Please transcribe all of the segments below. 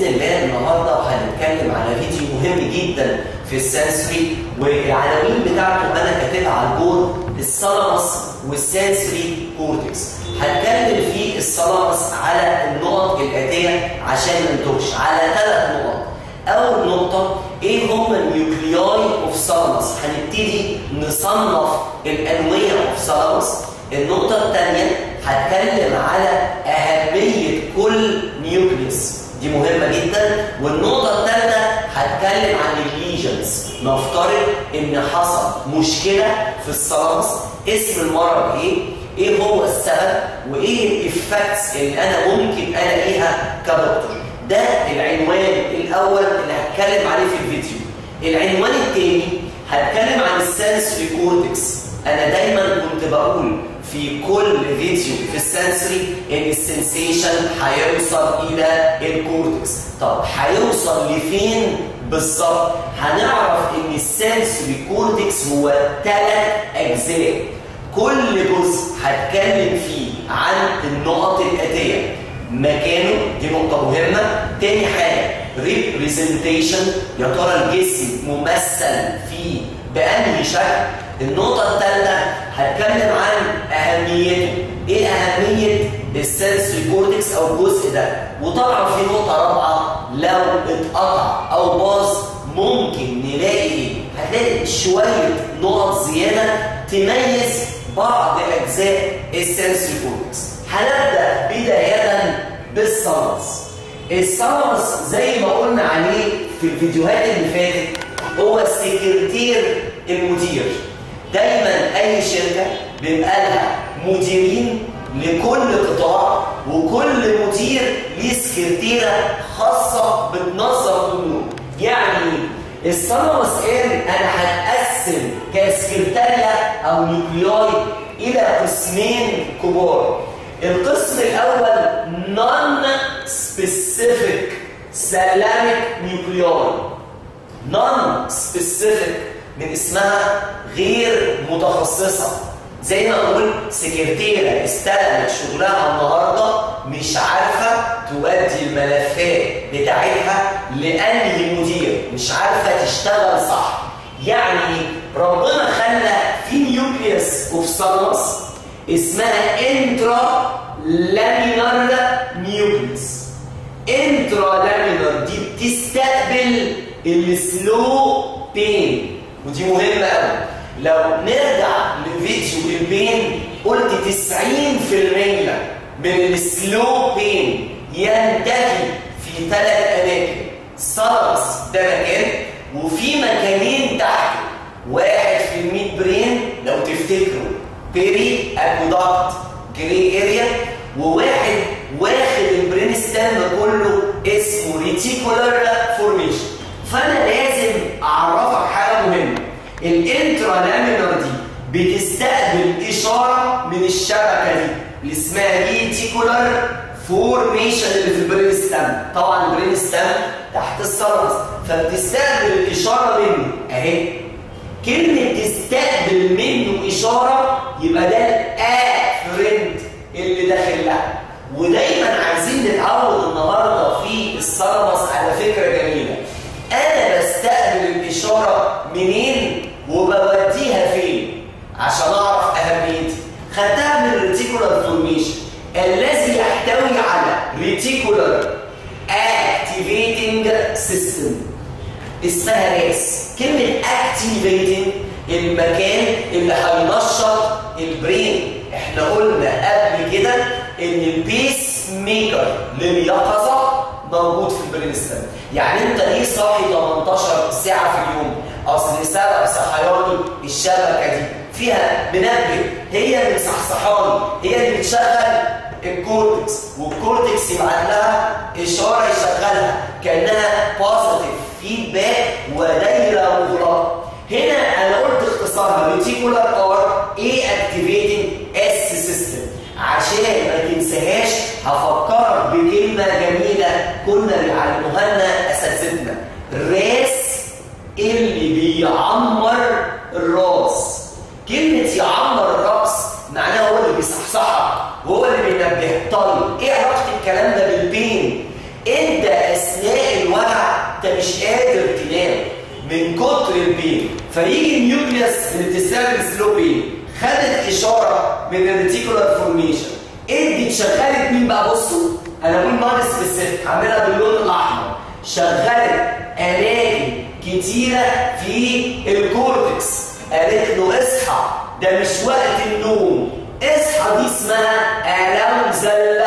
باذن الله النهارده هنتكلم على فيديو مهم جدا في السنسوري والعناوين بتاعته انا كاتبها على البورد الثالاموس والسنسوري كورتكس هنتكلم في الثالاموس على النقط الاتيه عشان ما نتوهش على ثلاث نقط اول نقطه ايه هم النيوكلياي اوف ثالاموس هنبتدي نصنف الانواع اوف ثالاموس النقطه الثانيه هتكلم على اهميه كل نيوكليوس دي مهمه جدا والنقطه الثالثه هتكلم عن الليجنز نفترض ان حصل مشكله في الثالاموس اسم المرض ايه ايه هو السبب وايه الافكتس اللي انا ممكن الاقيها كدكتور ده العنوان الاول اللي هتكلم عليه في الفيديو العنوان الثاني هتكلم عن السنسوري كورتكس انا دايما كنت بقول في كل فيديو في السنسوري ان السنسيشن هيوصل الى الكورتكس طب هيوصل لفين بالظبط هنعرف ان السنسوري كورتكس هو ثلاث اجزاء كل جزء هتكلم فيه عن النقط الاتيه مكانه دي نقطة مهمة تاني حاجة ريبريزنتيشن يا ترى الجسم ممثل فيه بأنهي شكل النقطة الثالثة هتكلم عن أهميته إيه أهمية السنسوري كورتكس أو الجزء ده وطبعا في نقطة رابعة لو اتقطع أو باظ ممكن نلاقي إيه؟ هتلاقي شوية نقط زيادة تميز بعض أجزاء السنسوري كورتكس هنبدأ بداية بالثالاموس الثالاموس زي ما قلنا عليه في الفيديوهات اللي فاتت هو السكرتير المدير دايما اي شركه بيبقى لها مديرين لكل قطاع وكل مدير ليه سكرتيره خاصه بتنظم الامور يعني الثالاموس قال انا هتقسم كسكرتاريا او نيوكلياي الى قسمين كبار القسم الاول نون سبيسيفيك سلامك نيوكلياي نون سبيسيفيك من اسمها غير متخصصه زي ما اقول سكرتيره استلمت شغلها النهارده مش عارفه تودي الملفات بتاعتها لانهي مدير مش عارفه تشتغل صح يعني ربنا خلى في نيوكليوس اوف ثالاموس اسمها انترا لامينار نيوكليوس انترا لامينار دي بتستقبل السلو بين ودي مهمه قوي لو نرجع لفيديو البين قلت 90% من السلو بين ينتهي في ثلاث اماكن سلس ده مكان وفي مكانين تحت واحد في الميد برين لو تفتكروا بيري اكوداكت جري اريا وواحد واخد البرين ستام كله اسمه ريتيكولار فورميشن فانا لازم اعرفك حاجه مهمه الانترا لامينر دي بتستقبل اشاره من الشبكه دي اللي اسمها ريتيكولار فورميشن اللي في البرين ستام طبعا البرين ستام تحت الثالاموس فبتستقبل الاشاره منه اهي كلمه تستقبل منه اشاره يبقى ده الافرنت اللي داخل لها ودايما عايزين نتعود النهارده في الثالاموس على فكره جميله انا بستقبل الاشاره منين وبوديها فين عشان اعرف اهميتها خدتها من الريتيكولار فورميشن الذي يحتوي على ريتيكولار اكتيفيتنج سيستم اسمها راس كلمه اكتيفيتنج المكان اللي هينشط البرين احنا قلنا قبل كده ان البيس ميكر لليقظه موجود في البرين ستام يعني انت ليه صاحي 18 ساعه في اليوم اصل سبب صحياني الشبكه دي فيها منبه هي اللي مصحصحاني هي اللي بتشغل الكورتكس والكورتكس يبعت لها اشاره يشغلها كانها بوزيتيف فيدباك ودايره مغلقه هنا انا قلت اختصارها ريتيكولار ار اي اكتيفيتنج اس سيستم عشان ما تنساهاش هفكرك بكلمه جميله كنا بيعلموها لنا اساتذتنا الراس اللي بيعمر الراس كلمه يعمر الراس معناها هو اللي بيصحصحك وهو اللي بينبهك طيب ايه علاقه الكلام ده بالبين انت اثناء انت مش قادر تنام من كتر البين فيجي النيوكليوس اللي بتستخدم سلو بين خدت اشاره من الريتيكولار فورميشن ادي شغلت مين بقى بصوا انا بقول نون سبيسيفيك هعملها باللون الاحمر شغلت اماكن كتيره في الكورتكس قالت له اصحى ده مش وقت النوم اصحى دي اسمها اراوزال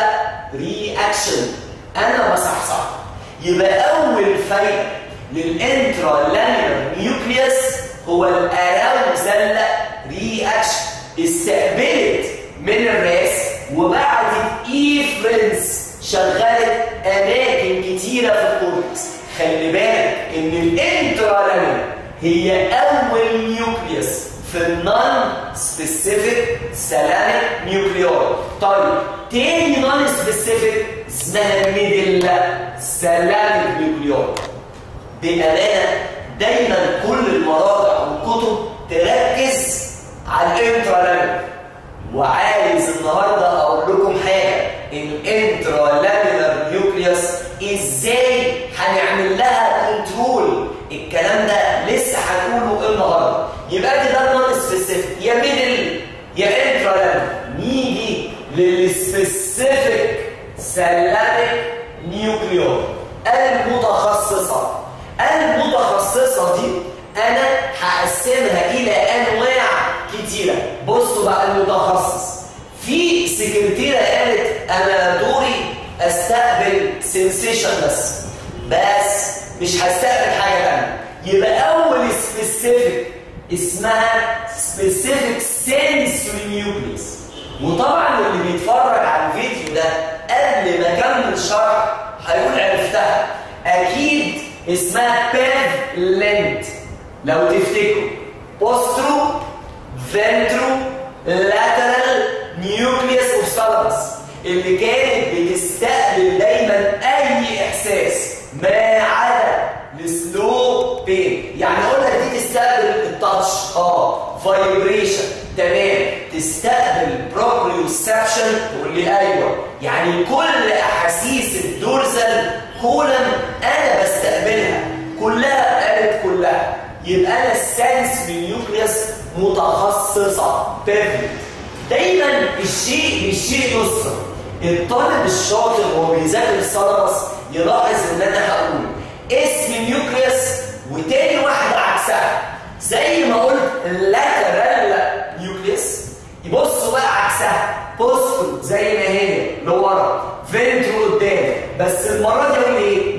رياكشن انا بصحصح يبقى اول فايده للانترا لامينر نيوكليوس هو الاراوزال رياكشن استقبلت من الراس وبعدت ايفرنس شغلت اماكن كتيره في الكورتكس خلي بالك ان الانترا لامينر هي اول نيوكليوس في النون سبيسيفيك سلامك نيوكليار طيب تاني نون سبيسيفيك اسمها ميدل سلامك نيوكليار بامانه دايما كل المراجع والكتب تركز على الانترا وعايز النهارده اقول لكم حاجه الانترا لامينر نيوكليوس ازاي هنعمل لها كنترول الكلام ده لسه هنقوله النهارده يبقى دي ده نون سبيسيفيك يا ميدل يا انترا لامينر نيجي للسبيسيفيك سلامك نيوكليور المتخصصه المتخصصه دي انا هقسمها الى انواع كتيره بصوا بقى المتخصص في سكرتيره قالت انا دوري استقبل سنسيشن بس بس مش هستقبل حاجه ثانيه يبقى اول سبيسيفيك اسمها سبيسيفيك سنسوري نيوكليس وطبعا اللي بيتفرج على الفيديو ده قبل ما اكمل شرح هيقول عرفتها اكيد اسمها بيف لينت لو تفتكروا بوسترو فنترو لاترال نيوكليوس اوف ثالاموس اللي كانت بتستقبل دايما اي احساس ما عدا السلو بين يعني اقول لك دي تستقبل التاتش اه فايبريشن تمام تستقبل بروبريوسبشن تقول لي ايوه يعني كل احاسيس الدورزال كولم انا بستقبلها كلها قالت كلها يبقى انا السنس نيوكليوس متخصصه بيرفكت دايما الشيء بالشيء يسرى الطالب الشاطر وهو بيذاكر الثالاموس يلاحظ ان انا هقول اسم نيوكليوس وتاني واحده عكسها زي ما قلت اللاترال نيوكليوس يبصوا بقى عكسها بوسترو زي ما هي لورا فينترو قدام بس المره دي اقول ايه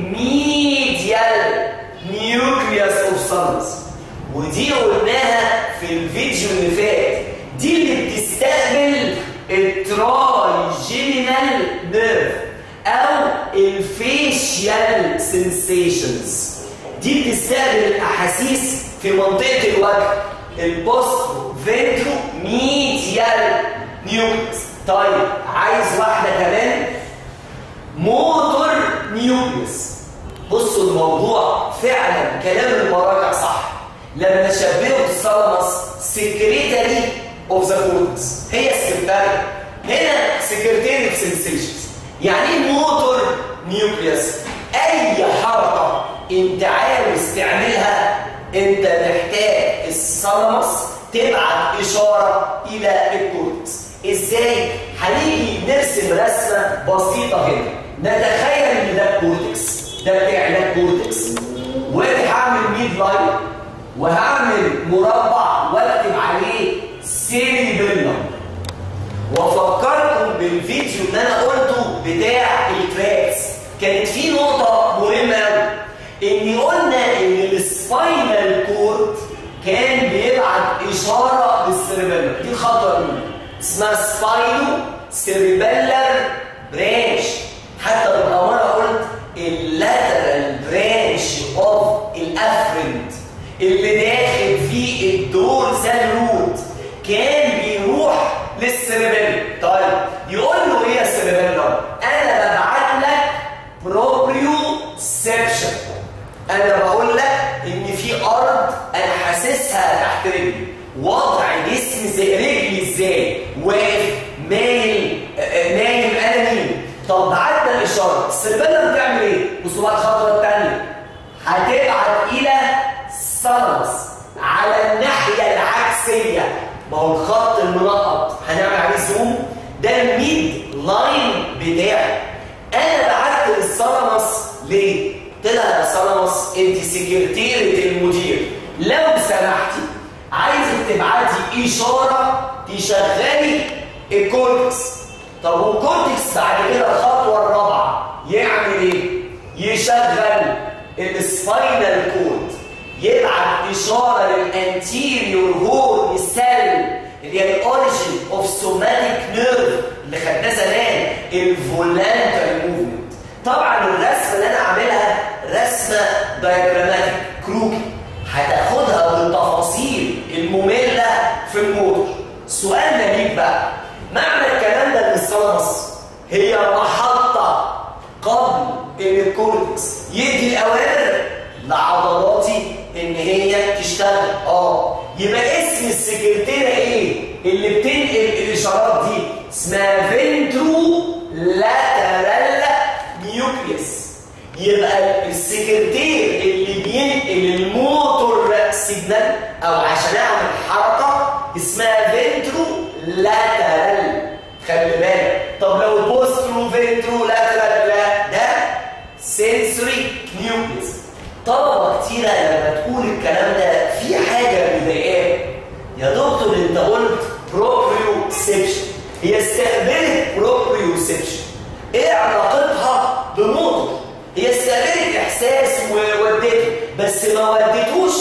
ميديال نيوكليوس اوف ثالاموس ودي قلناها في الفيديو اللي فات دي اللي بتستقبل الترايجينال نيرف او الفيشيال سنسيشنز دي بتستقبل الاحاسيس في منطقه الوجه البوست فينترو ميديال نيوكليس طيب عايز واحده كمان موتور نيوكليس بصوا الموضوع فعلا كلام المراجع صح لما شبهوا الثالاموس سكريتري اوف ذا كورتكس هي سكرتاري هنا سكرتيري سنسيشنز يعني ايه موتور نيوكليوس اي حركه انت عاوز تعملها انت محتاج الثالاموس تبعت اشاره الى الكورتكس ازاي هنيجي نرسم رسمه بسيطه هنا نتخيل ان ده الكورتكس ده بتاع ده الكورتكس وانا هعمل ميد لاين وهعمل مربع واكتب عليه سيريبيلم وافكركم بالفيديو اللي انا قلته بتاع التراكس كانت في نقطه مهمه قوي ان قلنا ان السباينال كورد كان بيبعت اشاره للسيريبيلم دي الخطوه الاولى اسمها سباينو سيريبيلر برانش حتى بالاماره قلت اللاترال برانش اوف الافرنت اللي داخل فيه الدورزال روت كان بيروح للسيربيلم طيب يقول له ايه يا سيربيلم انا ببعت لك بروبريوسبشن انا بقول لك ان في ارض انا حاسسها تحت رجلي وضع جسمي زي رجلي ازاي واقف مايل نايم انا مين طب بعت الاشاره السيربيلم بتعمل ايه بصوا بقى الخطوه الثانيه عكسيه ما هو الخط المنقط هنعمل عليه زوم ده الميد لاين بتاعي انا بعت للسلمس ليه قلت لها يا سلمس انت سكرتيره المدير لو سمحتي عايزك تبعتي اشاره تشغلي الكورتكس طب والكورتكس بعد كده الخطوه الرابعه يعمل ايه يشغل السباينال كورد يبعت اشاره للانتيريور هورن سيل اللي هي الاوريجين اوف سوماتيك نيرف اللي خدناه زمان الفولانتري موفمنت طبعا الرسمه اللي انا عاملها رسمه دايجراماتيك كروكي هتاخدها بالتفاصيل الممله في الموتور سؤالنا ليك بقى معنى الكلام ده للسلمس هي محطه قبل ان الكورتكس يدي الاوامر لعضلاتي ان هي تشتغل اه يبقى اسم السكرتيره ايه اللي بتنقل الاشارات دي اسمها فينترو لاترال نيوكليس يبقى السكرتير اللي بينقل الموتور سيجنال او عشان اعمل حركه اسمها فينترو لاترال خلي بالك طب لو بوسترو فينترو لاترال لا ده سنسوري نيوكليس طلبه كتيره لما تقول الكلام ده في حاجه مضايقاك يا دكتور انت قلت بروبريوسبشن هي استقبلت بروبريوسبشن ايه علاقتها بموتور هي استقبلت احساس وودته بس ما ودتوش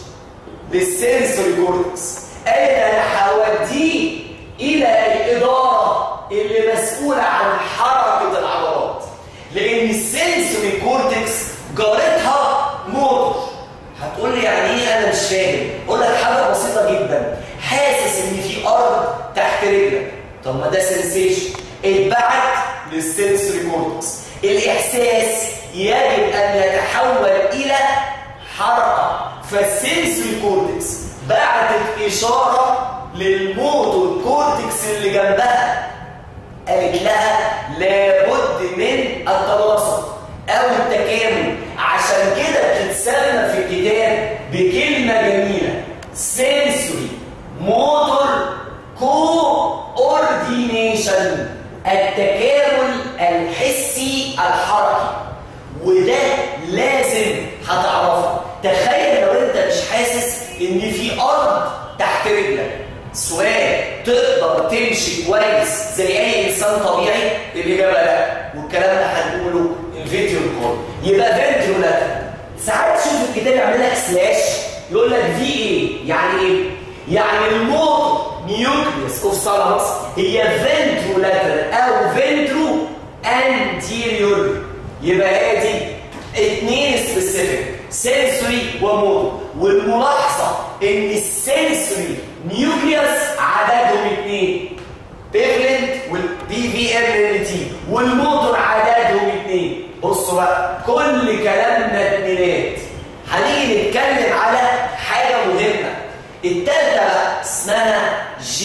للسنسوري كورتكس قالت انا هوديه الى الاداره اللي مسؤوله عن حركه العضلات لان السنسوري كورتكس جارتها موتور هتقول لي يعني ايه انا مش فاهم اقول لك حاجه بسيطه جدا حاسس ان في ارض تحت رجلك طب ما ده سنسيشن اتبعت للسنسوري كورتكس الاحساس يجب ان يتحول الى حركه فالسنسوري كورتكس بعتت اشاره للموتور كورتكس اللي جنبها قالت لها لابد من التواصل او التكامل عشان كده بتتسمى في الكتاب بكلمه جميله سنسوري موتور كوردينيشن التكامل الحسي الحركي وده لازم هتعرفه تخيل لو انت مش حاسس ان في ارض تحت رجلك سؤال تقدر تمشي كويس زي اي انسان طبيعي الاجابه لا والكلام ده هنقوله الفيديو القادم يبقى فيديو لا ساعات تشوف الكتاب يعمل لك سلاش يقول لك في ايه يعني ايه يعني الموتور نيوكليوس اوف سالامس هي فنترولاترال او فنترو انتيريور يبقى ادي اثنين سبيسيفيك سنسوري وموتور والملاحظه ان السنسوري نيوكليوس عددهم اثنين بيفلنت والبي في ام ال تي والموتور عددهم اثنين بصوا بقى كل كلامنا اتنينات هنيجي نتكلم على حاجه مهمه التالتة بقى اسمها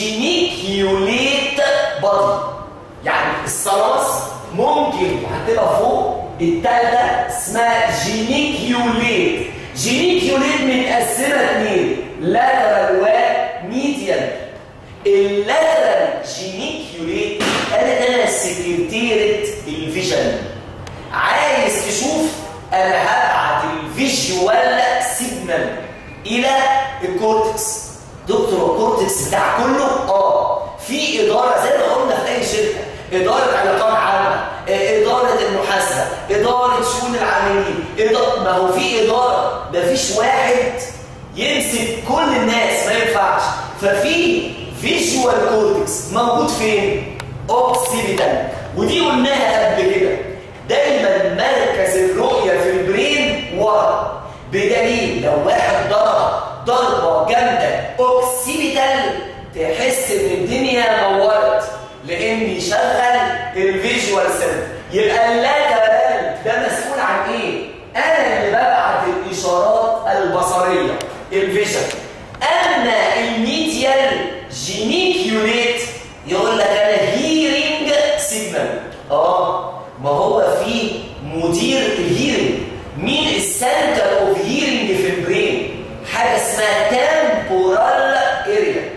جينيكيوليت بادي يعني الصلاص ممكن هتبقى فوق التالتة اسمها جينيكيوليت جينيكيوليت متقسمة اتنين لاترال وميديال اللاترال جينيكيوليت قالت انا سكرتيرة الفيجن عايز تشوف انا هبعت الفيجوال سيجنال الى الكورتكس دكتور الكورتكس بتاع كله اه في اداره زي ما قلنا في اي شركه اداره علاقات عامه اداره المحاسبه اداره شؤون العاملين إدارة ما هو في اداره مفيش واحد يمسك كل الناس ما ينفعش ففي فيجوال كورتكس موجود فين اوكسيبيتال ودي قلناها قبل كده دايما مركز الرؤيه في البرين ورا بدليل لو واحد ضرب ضربه جامده اوكسيبيتال تحس ان الدنيا نورت لان يشغل الفيجوال سنتر يبقى اللاترال ده مسؤول عن ايه انا اللي ببعت الاشارات البصريه الفيجن اما الميديال جينيكيوليت يقول لك انا هيرنج سيجنال اه ما هو في مدير الهيرنج مين السنتر اوف هيرنج في البرين حاجه اسمها تامبورال اريا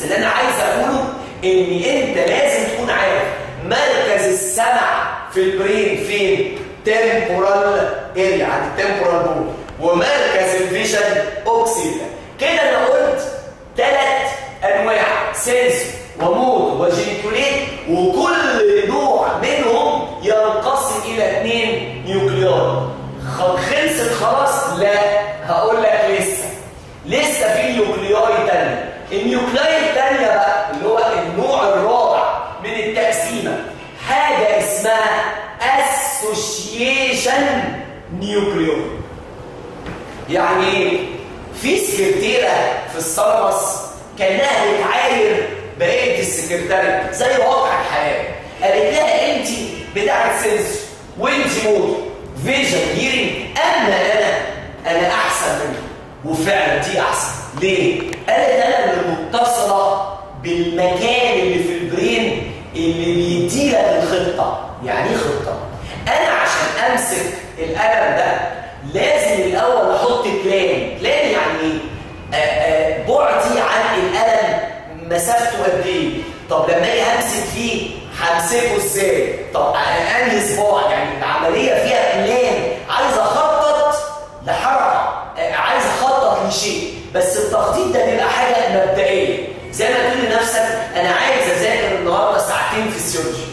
اللي انا عايز اقوله ان انت لازم تكون عارف مركز السمع في البرين فين تمبورال اريا عند التمبورال بول ومركز الفيجن اوكسيدا كده انا قلت ثلاث انواع سنس ومود وجينيكوليت وكل نوع منهم ينقسم الى اثنين نيوكليار خلصت خلاص لا هقول لك لسه لسه في نيوكلياي تانية النيوكلياي التانية بقى اللي هو النوع الرابع من التقسيمة حاجة اسمها اسوشيشن نيوكليور يعني ايه؟ في سكرتيرة في الصلمس كانها بتعاير بقية السكرتاري زي واقع الحياة قالت لها انت بتاعت سنسور وانت مود فيجن هيرنج اما انا انا احسن منك وفعلا دي احسن ليه؟ قالت انا اللي متصله بالمكان اللي في البرين اللي بيدي لك الخطه يعني ايه خطه؟ انا عشان امسك القلم ده لازم الاول احط بلان بلان يعني ايه؟ آه، آه، بعدي عن القلم مسافته قد ايه؟ طب لما اجي امسك فيه همسكه ازاي؟ طب انهي صباع يعني العمليه فيها بلان عايز اخطط لحركه آه، عايز اخطط لشيء بس التخطيط ده بيبقى حاجه مبدئيه زي ما تقول لنفسك انا عايز اذاكر النهارده ساعتين فيسيولوجي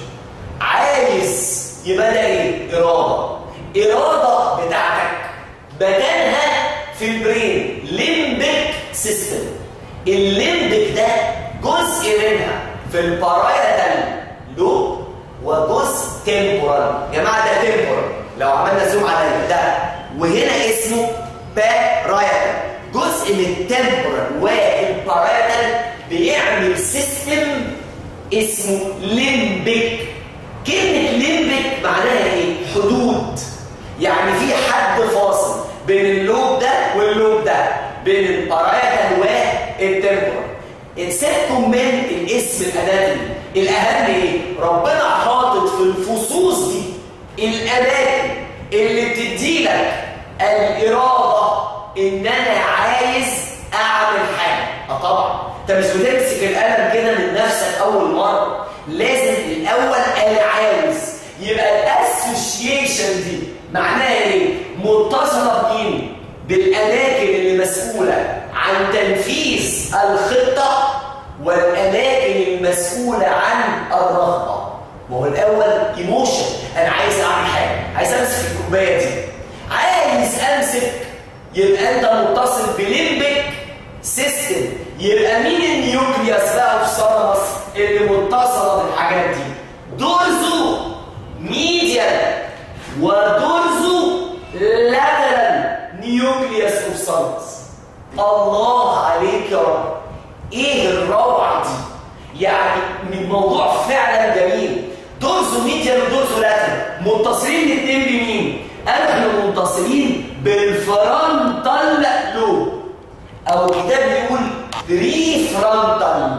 عايز يبقى ده ايه؟ اراده اراده بتاعتك بدنها في البرين ليمبك سيستم الليمبك ده جزء منها في البارايتال لوب وجزء تمبورال يا جماعه ده تمبورال لو عملنا زوم على ده وهنا اسمه بارايتال جزء من التمبورال والبارايتال بيعمل سيستم اسمه ليمبك كلمة ليمبك معناها ايه؟ حدود يعني في حد فاصل بين اللوب ده واللوب ده بين البارايتال والتمبورال سيبكم من الاسم الاناتومي الاهم ايه؟ ربنا حاطط في الفصوص دي الاماكن اللي بتدي لك الاراده ان انا عايز اعمل حاجه اه طبعا انت مش بتمسك القلم كده من نفسك اول مره لازم الاول انا عاوز يبقى الاسوشيشن دي معناها ايه متصله بمين بالاماكن اللي مسؤوله عن تنفيذ الخطه والاماكن المسؤوله عن الرغبه وهو الاول ايموشن انا عايز اعمل حاجه عايز امسك الكوبايه دي عايز امسك يبقى انت متصل بليمبك سيستم يبقى مين النيوكليوس بقى في الصلاه اللي متصله بالحاجات دي دورزو ميديال ودورزو لاترال نيوكليوس اوف سالس الله عليك يا رب ايه الروعه دي يعني من موضوع فعلا جميل دورزو ميديال ودورزو لاترال متصلين الاثنين بمين قالوا احنا متصلين بالفرونتال لوب او الكتاب بيقول بريفرونتال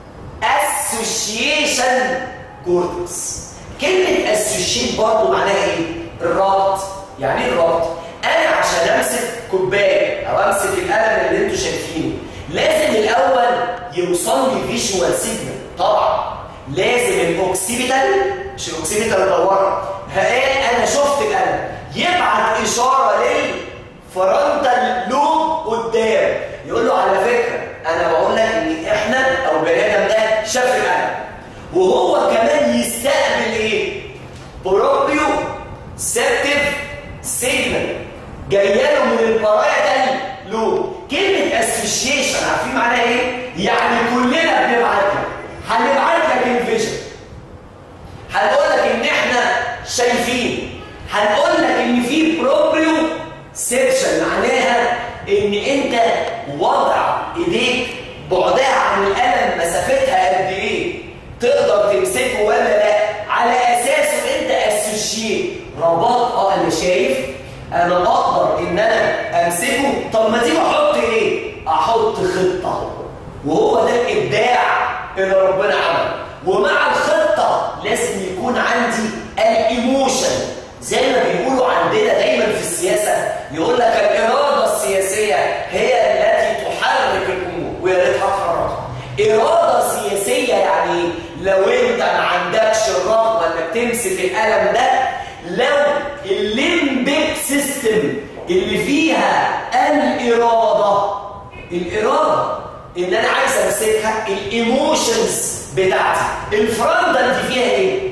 اسوشيشن كورتكس كلمه اسوشيت برضه معناها ايه الربط يعني ايه الربط انا عشان امسك كوبايه او امسك القلم اللي انتوا شايفينه لازم الاول يوصل لي فيجوال سيجنال طبعا لازم الاوكسيبيتال مش الاوكسيبيتال اللي ورا هقال انا شفت القلم يبعت اشاره للفرونتال لوب قدام يقول له على فكره انا بقول لك ان احنا او البني ادم ده شاف القلم وهو كمان يستقبل ايه؟ بروبيو سيرتيف سيجنال جايه له من البرايتال لوب كلمه اسوشيشن عارفين معناها ايه؟ يعني كلنا بنبعت لك هنبعت لك الفيجن هنقول لك ان احنا شايفين هنقول لك ان في بروبريو سيرشن معناها ان انت وضع ايديك بعدها عن القلم مسافتها قد ايه تقدر تمسكه ولا لا على اساسه انت اسوشيت رباط اه انا شايف انا اقدر ان انا امسكه طب ما تيجي احط ايه احط خطه وهو ده الابداع اللي ربنا عمله ومع الخطه لازم يكون عندي الايموشن زي ما بيقولوا عندنا دايما في السياسه يقول لك الاراده السياسيه هي التي تحرك الامور ويا ريتها تحركها اراده اراده سياسيه يعني لو انت ما عندكش الرغبه انك تمسك القلم ده لو الليمبيك سيستم اللي فيها الاراده الاراده ان انا عايز امسكها الايموشنز بتاعتي الفرونتال دي فيها ايه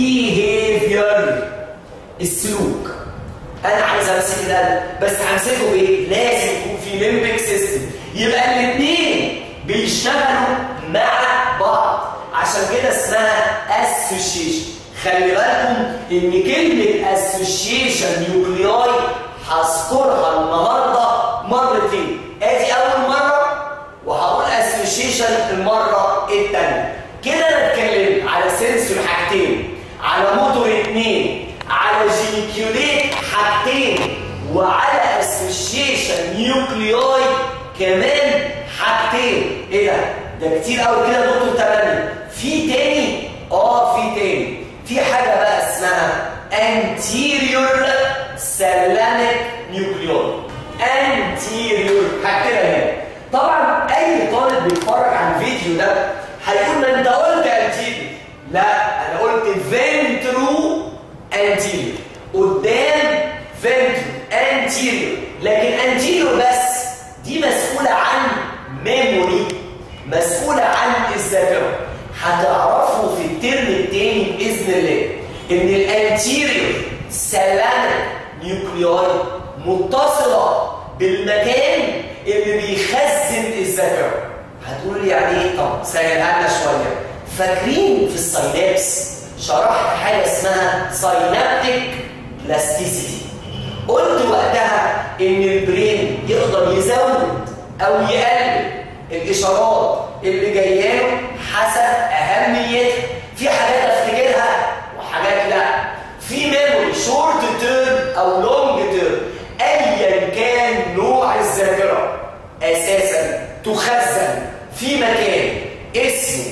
بيهيفير السلوك انا عايز امسك ده بس همسكه بايه لازم يكون في ليمبيك سيستم يبقى الاثنين بيشتغلوا مع بعض عشان كده اسمها اسوشيشن خلي بالكم ان كلمه اسوشيشن نيوكلياي هذكرها النهارده مرتين ادي اول مره وهقول اسوشيشن المره الثانيه كده انا اتكلمت على سنسور حاجتين على موتور اثنين على جينيكيوليت حاجتين وعلى اسوشيشن نيوكلياي كمان حاجتين ايه ده ده كتير قوي كده يا دكتور تمام في تاني اه في تاني في حاجه بقى اسمها anterior سلامك نيوكليون anterior هكتبها هنا طبعا اي طالب بيتفرج على الفيديو ده هيقول ما انت قلت anterior لا انا قلت ventro anterior قدام ventro anterior لكن anterior بس دي مسؤولة عن ميموري مسؤولة عن الذاكرة هتعرفوا في الترم الثاني بإذن الله إن الانتيريور سلامة نيوكلياي متصلة بالمكان اللي بيخزن الذاكرة هتقول لي يعني ايه طب سهلها لنا شوية فاكرين في الساينابس شرحت حاجة اسمها ساينابتيك بلاستيسيتي قلت وقتها ان البرين يقدر يزود او يقلل الاشارات اللي جايه له حسب اهميتها في حاجات افتكرها وحاجات لا في ميموري شورت تيرم او لونج تيرم ايا كان نوع الذاكره اساسا تخزن في مكان اسمه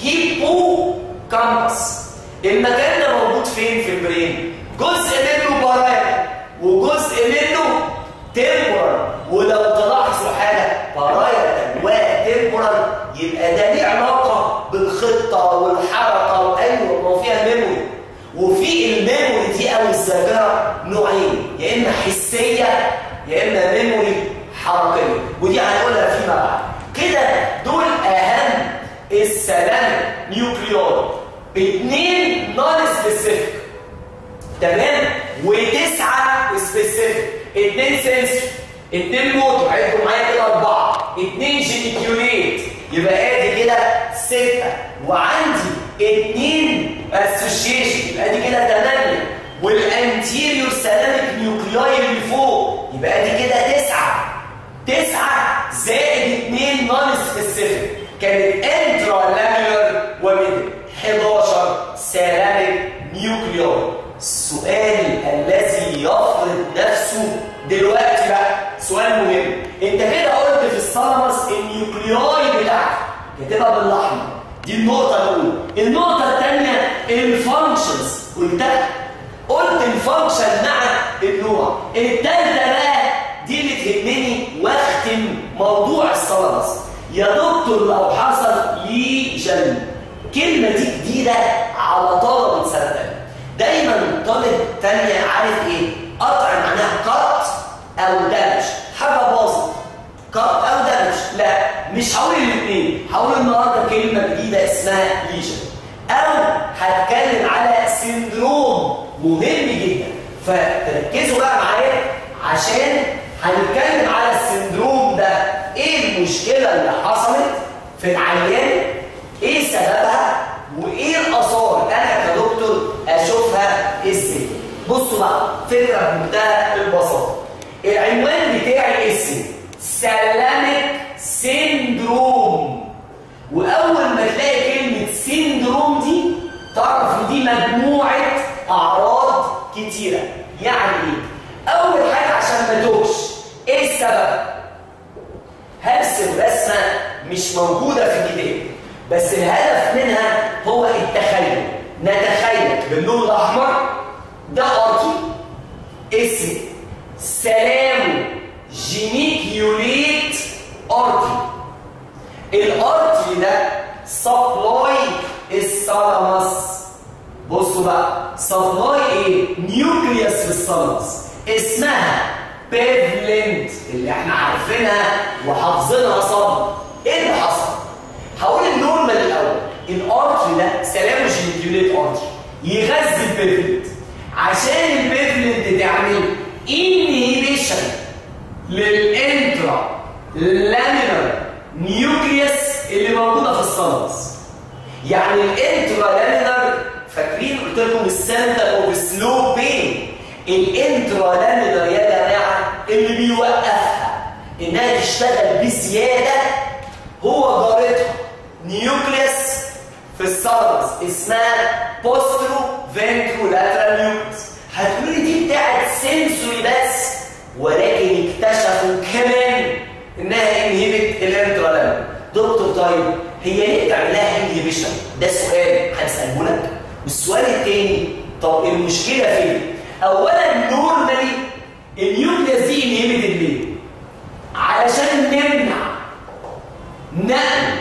هيبو كامبس المكان ده موجود فين في البرين جزء منه بارايا وجزء منه تمبرال ولو تلاحظوا حاجه بارايا وتمبرال يبقى ده ليه علاقه بالخطه والحركه وايوه ما هو فيها ميموري وفي الميموري دي او الذاكره نوعين يا اما حسيه يا اما ميموري حركيه ودي هنقولها فيما بعد كده دول اهم السلام نيوكليون اثنين نون سبيسيفيك تمام وتسعه سبيسيفيك اثنين سنسور اثنين موتور عدوا معايا كده اربعه اثنين جينيكيوليت يبقى ادي كده سته وعندي اثنين اسوشيشن يبقى ادي كده ثمانيه والانتيريور سلامك نيوكلياي اللي فوق يبقى ادي كده تسعه تسعه زائد اثنين نون سبيسيفيك كانت انترا لاميولار وميدل 11 سيراميك نيوكليون السؤال الذي يفرض نفسه دلوقتي بقى سؤال مهم انت كده قلت في الثالاموس النيوكلياي بتاعتك كاتبها بالاحمر دي النقطه الاولى النقطه الثانيه الفانكشنز قلتها قلت الفانكشن مع النوع الثالثه بقى دي اللي تهمني واختم موضوع الثالاموس يا دكتور لو حصل ليجن الكلمة دي جديدة على طلبة سنة تانية دايما طالب تانية عارف ايه قطع معناها قط او دمج حاجة باظت قط او دمج لا مش هقول الاثنين هقول النهارده كلمة جديدة اسمها ليجن او هتكلم على سندروم مهم جدا فتركزوا بقى معايا عشان هنتكلم على السندروم ده ايه المشكلة اللي حصلت في العيان ايه سببها وايه الاثار انا كدكتور اشوفها ازاي بصوا بقى فكره بمنتهى البساطه العنوان بتاعي اسمه سلامك سيندروم واول ما تلاقي كلمه سيندروم دي تعرف ان دي مجموعه اعراض كتيره يعني ايه اول حاجه عشان ما توهش ايه السبب هرسم رسمه مش موجوده في الكتاب بس الهدف منها هو التخيل نتخيل باللون الاحمر ده ارتي اسم سلام جينيكيوليت ارتي الارتي ده سبلاي الثالاموس بصوا بقى سبلاي ايه نيوكليوس في الثالاموس اسمها بيفلنت اللي احنا عارفينها وحافظينها صم ايه اللي حصل هقول النورمال الاول الارتري ده سلام جينيكيوليت ارتري يغذي البيفلنت عشان البيفلنت تعمل انهيبيشن للانترا لامينر نيوكليوس اللي موجوده في الثالاموس يعني الانترا لامينر فاكرين قلت لكم السنتر اوف سلو بين الانترا لامينر يا جماعه اللي بيوقفها انها تشتغل بزياده هو جارتها نيوكليوس في الثالاموس اسمها بوسترو فنترولاترال نيوكليوس هتقولي دي بتاعت سنسوري بس ولكن اكتشفوا كمان انها انهبت الانترا لامينر دكتور طيب هي ليه بتعمل لها انهبيشن ده سؤال هنساله لك والسؤال الثاني طب المشكله فين اولا نورمالي النيوكليوس دي انهبت ليه علشان نمنع نقل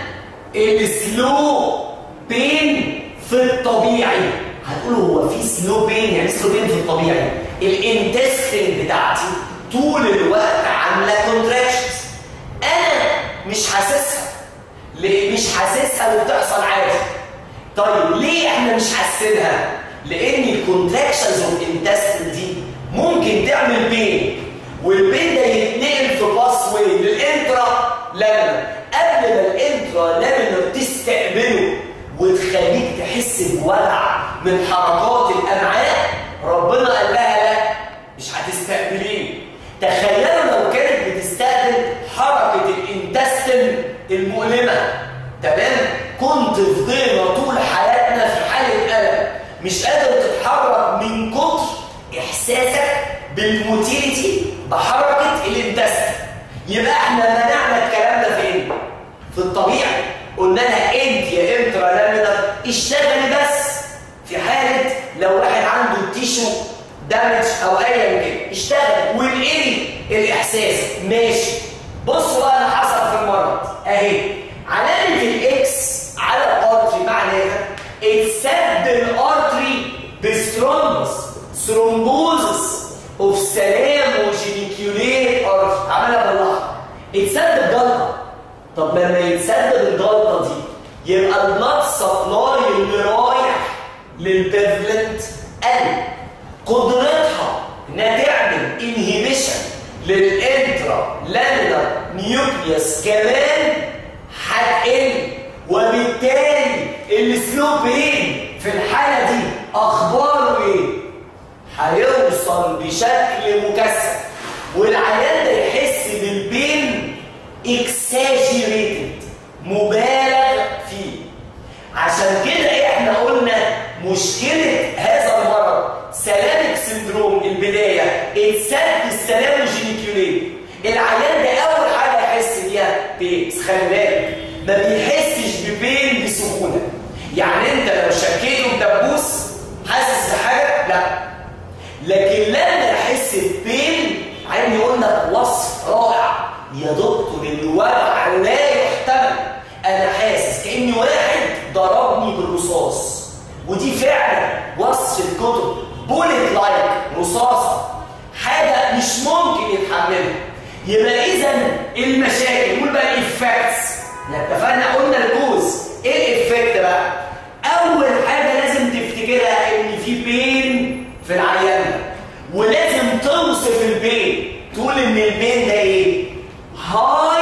السلو بين في الطبيعي هتقول هو في سلو بين يعني سلو بين في الطبيعي الانتستين بتاعتي طول الوقت عامله كونتراكشنز انا مش حاسسها ليه مش حاسسها وبتحصل عادي طيب ليه احنا مش حاسينها لان الكونتراكشنز اوف انتستين دي ممكن تعمل بين والبين ده يتنقل في باس واي للانترا لامينر قبل ما الانترا لامينر تستقبله وتخليك تحس بوجع من حركات الامعاء ربنا قال لها لا مش هتستقبليه تخيلوا لو كانت بتستقبل حركه الانتستين المؤلمه تمام كنت فضينا طول حياتنا في حاله الم مش قادر تتحرك من كتر احساسك بالموتيليتي بحركه الانتستين يبقى احنا منعنا الكلام ده فين في الطبيعي قلنا لها انت يا انترا لامينر اشتغلي بس في حاله لو واحد عنده تيشو دامج او ايا كان اشتغل وانقلي الاحساس ماشي بصوا بقى اللي حصل في المرض اهي علامه الاكس على الارتري معناها اتسد الارتري بسترومبس ثرومبوزس اوف سلام وجينيكيوليت ارتري عملها بالاحمر اتسد بجلطه طب لما يتسد بالجلطه دي يبقى البلاد سبلاي اللي رايح للبيفلنت قل قدرتها انها تعمل انهيبيشن للانترا لامينر نيوكليوس كمان هتقل وبالتالي السلو بين في الحاله دي اخباره ايه؟ هيوصل بشكل مكثف والعيان ده يحس بالبين اكساجيريتد مبالغ فيه عشان كده احنا قلنا مشكله هذا المرض سلامك سندروم البدايه اتسد السلام الجينيكيوليه العيان ده اول حاجه يحس بيها بيس خلي بالك ما بيحسش ببين بسهوله يعني انت لو شكيته بدبوس حاسس بحاجه لا لكن لما يحس ببين عين يقول لك وصف رائع يا دكتور الوجع لا يحتمل انا حاسس كاني واحد ضربني بالرصاص ودي فعلا وصف الكتب بوليت لايك رصاصه حاجه مش ممكن يتحملها يبقى اذا المشاكل قول بقى الافكتس اتفقنا قلنا الجوز ايه الافكت بقى اول حاجه لازم تفتكرها ان في بين في العيان ولازم توصف البين تقول ان البين ده ايه هاي